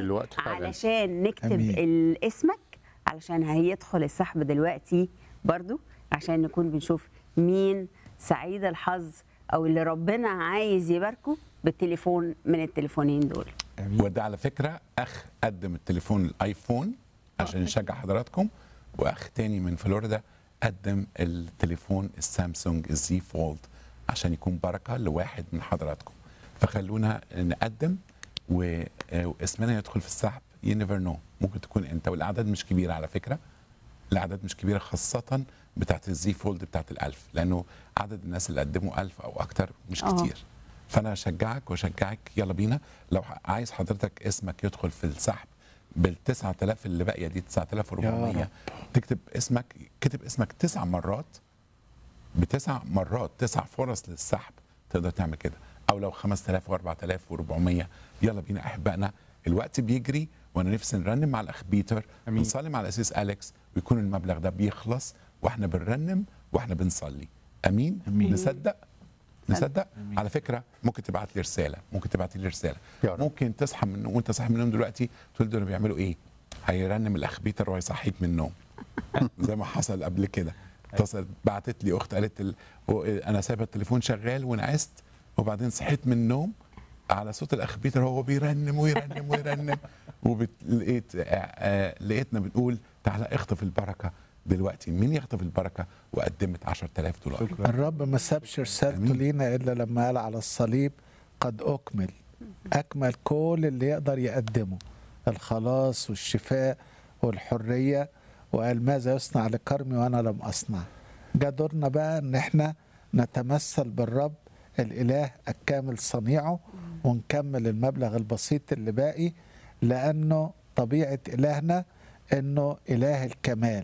دلوقتي حالا. علشان نكتب أمين. ال- اسمك علشان هيدخل السحب دلوقتي برضو عشان نكون بنشوف مين سعيد الحظ او اللي ربنا عايز يباركه بالتليفون من التليفونين دول وده على فكره اخ قدم التليفون الايفون عشان يشجع حضراتكم واخ تاني من فلوريدا قدم التليفون السامسونج الزي فولد عشان يكون بركه لواحد من حضراتكم فخلونا نقدم و- واسمنا يدخل في السحب يو نيفر نو ممكن تكون انت والاعداد مش كبيره على فكره الاعداد مش كبيره خاصه بتاعت الزي فولد بتاعت الألف لانه عدد الناس اللي قدموا ألف او اكتر مش آه. كتير فانا اشجعك واشجعك يلا بينا لو عايز حضرتك اسمك يدخل في السحب بال 9000 اللي باقيه دي يا 9400 رب. تكتب تكتب اسمك كتب اسمك تسع مرات بتسع مرات تسع فرص للسحب تقدر تعمل كده او لو 5000 و4400 يلا بينا احبائنا الوقت بيجري وانا نفسي نرنم مع الاخ بيتر أمين. ونصلي مع الاسيس اليكس ويكون المبلغ ده بيخلص واحنا بنرنم واحنا بنصلي امين, أمين. نصدق نصدق أمين. على فكره ممكن تبعت لي رساله ممكن تبعت لي رساله يا رب. ممكن تصحى من وانت صاحي من النوم دلوقتي تقول دول بيعملوا ايه هيرنم الاخ بيتر وهيصحيك من النوم زي ما حصل قبل كده اتصلت بعتت لي اخت قالت ال... و- انا سايبه التليفون شغال ونعست وبعدين صحيت من النوم على صوت الاخ بيتر هو بيرنم ويرنم ويرنم ولقيت لقيتنا بنقول تعالى اخطف البركه دلوقتي مين يخطف البركه وقدمت 10000 دولار الرب ما سابش رسالته أمين. لينا الا لما قال على الصليب قد اكمل اكمل كل اللي يقدر يقدمه الخلاص والشفاء والحريه وقال ماذا يصنع لكرمي وانا لم اصنع جاء دورنا بقى ان احنا نتمثل بالرب الاله الكامل صنيعه ونكمل المبلغ البسيط اللي باقي لانه طبيعه الهنا انه اله الكمال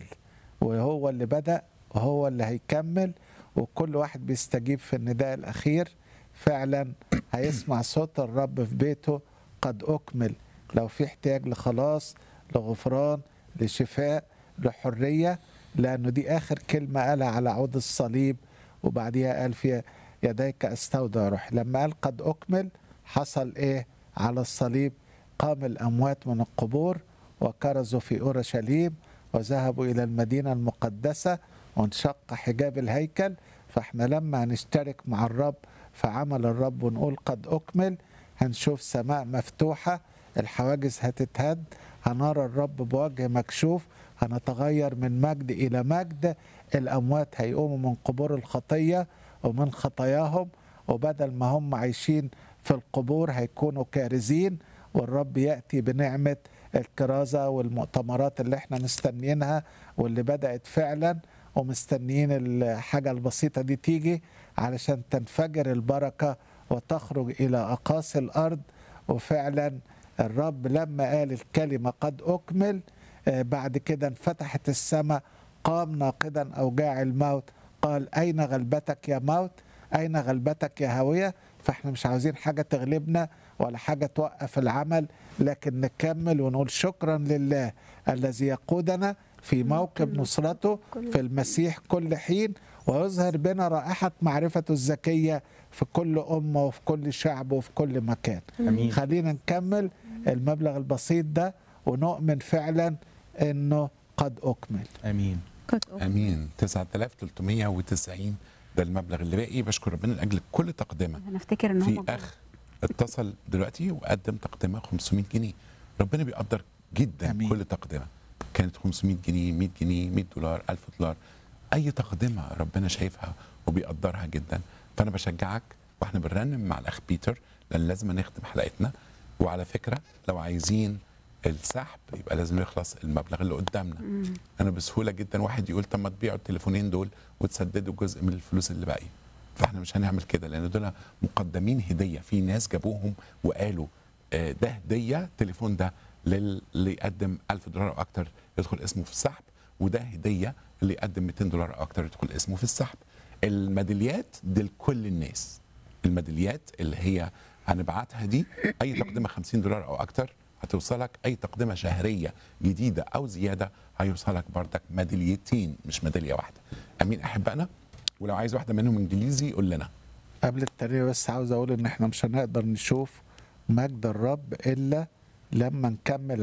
وهو اللي بدأ وهو اللي هيكمل وكل واحد بيستجيب في النداء الأخير فعلا هيسمع صوت الرب في بيته قد أكمل لو في احتياج لخلاص لغفران لشفاء لحرية لأنه دي آخر كلمة قالها على عود الصليب وبعديها قال في يديك استودع روحي لما قال قد أكمل حصل إيه على الصليب قام الأموات من القبور وكرزوا في أورشليم وذهبوا إلى المدينة المقدسة وانشق حجاب الهيكل فاحنا لما هنشترك مع الرب في عمل الرب ونقول قد أكمل هنشوف سماء مفتوحة الحواجز هتتهد هنرى الرب بوجه مكشوف هنتغير من مجد إلى مجد الأموات هيقوموا من قبور الخطية ومن خطاياهم وبدل ما هم عايشين في القبور هيكونوا كارزين والرب يأتي بنعمة الكرازة والمؤتمرات اللي احنا مستنيينها واللي بدأت فعلا ومستنيين الحاجة البسيطة دي تيجي علشان تنفجر البركة وتخرج إلى أقاصي الأرض وفعلا الرب لما قال الكلمة قد أكمل آه، بعد كده انفتحت السماء قام ناقدا أوجاع الموت قال أين غلبتك يا موت أين غلبتك يا هاوية فاحنا مش عاوزين حاجة تغلبنا ولا حاجة توقف العمل لكن نكمل ونقول شكرا لله الذي يقودنا في موكب نصرته في المسيح كل حين ويظهر بنا رائحة معرفته الذكية في كل أمة وفي كل شعب وفي كل مكان امين خلينا نكمل المبلغ البسيط ده ونؤمن فعلا انه قد اكمل امين امين 9390 ده المبلغ اللي باقي بشكر ربنا لاجل كل تقدمه انا افتكر ان في هم اخ اتصل دلوقتي وقدم تقدمه 500 جنيه ربنا بيقدر جدا أمين. كل تقدمه كانت 500 جنيه 100 جنيه 100 دولار 1000 دولار اي تقدمه ربنا شايفها وبيقدرها جدا فانا بشجعك واحنا بنرنم مع الاخ بيتر لان لازم نختم حلقتنا وعلى فكره لو عايزين السحب يبقى لازم يخلص المبلغ اللي قدامنا انا بسهوله جدا واحد يقول طب ما تبيعوا التليفونين دول وتسددوا جزء من الفلوس اللي باقيه فاحنا مش هنعمل كده لان دول مقدمين هديه في ناس جابوهم وقالوا آه، ده هديه التليفون ده لل- اللي يقدم 1000 دولار او اكتر يدخل اسمه في السحب وده هديه اللي يقدم 200 دولار او اكتر يدخل اسمه في السحب الميداليات دي لكل الناس الميداليات اللي هي هنبعتها دي اي تقدمه 50 دولار او اكتر هتوصلك اي تقدمه شهريه جديده او زياده هيوصلك بردك ميداليتين مش ميداليه واحده امين احبائنا ولو عايز واحده منهم انجليزي قول لنا قبل الترنيمه بس عاوز اقول ان احنا مش هنقدر نشوف مجد الرب الا لما نكمل